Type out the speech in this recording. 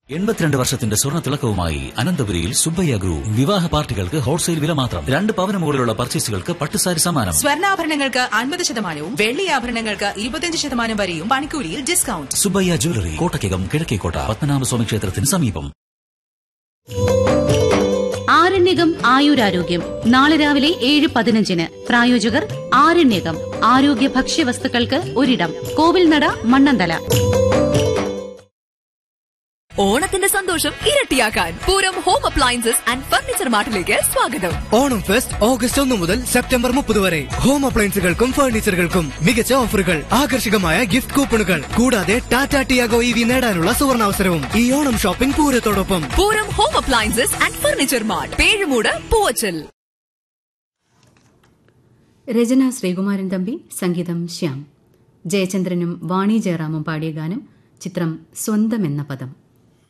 എൺപത്തിരണ്ട് വർഷത്തിന്റെ സ്വർണ്ണ തിളക്കവുമായി അനന്തപുരിയിൽ സുബ്ബയ്യ ഗ്രൂപ്പ് വിവാഹ പാർട്ടികൾക്ക് ഹോൾസെയിൽ വില മാത്രം രണ്ട് പവന് മുകളിലുള്ള പർച്ചേസുകൾക്ക് പട്ടുസാരി സമ്മാനം സ്വർണ്ണാഭരണങ്ങൾക്ക് അൻപത് ശതമാനവും വെള്ളി ആഭരണങ്ങൾക്ക് ഇരുപത്തിയഞ്ച് ശതമാനം വരെയും പണിക്കൂലിയിൽ ഡിസ്കൗണ്ട് സുബ്ബയ്യ ജ്വല്ലറി കോട്ടയ്ക്കകം കിഴക്കേക്കോട്ട പത്മനാഭസ്വാമി ക്ഷേത്രത്തിന് സമീപം ആരണ്യകം ആയുരാരോഗ്യം നാളെ രാവിലെ ഏഴ് പതിനഞ്ചിന് പ്രായോജകർ ആരണ്യകം ആരോഗ്യ ഭക്ഷ്യവസ്തുക്കൾക്ക് ഒരിടം കോവിൽനട മണ്ണന്തല ഓണത്തിന്റെ സന്തോഷം ഇരട്ടിയാക്കാൻ Pooram home appliances and furniture മാർട്ടിലേക്ക് സ്വാഗതം ഓണം ഫെസ്റ്റ് ഓഗസ്റ്റ് ഒന്ന് മുതൽ സെപ്റ്റംബർ മുപ്പത് വരെ ഹോം അപ്ലയൻസുകൾക്കും ഫർണിച്ചറുകൾക്കും മികച്ച ഓഫറുകൾ ആകർഷകമായ ഗിഫ്റ്റ് കൂപ്പണുകൾ കൂടാതെ ടാറ്റ ടിയാഗോ ഇ വി നേടാനുള്ള സുവർണാവസരവും ഈ ഓണം ഷോപ്പിംഗ് പൂരത്തോടൊപ്പം Pooram home appliances and furniture mart Pezhumoodu Poovachal രചന ശ്രീകുമാരൻ തമ്പി സംഗീതം ശ്യാം ജയചന്ദ്രനും വാണി ജയറാമും പാടിയ ഗാനം ചിത്രം സ്വന്തം എന്ന പദം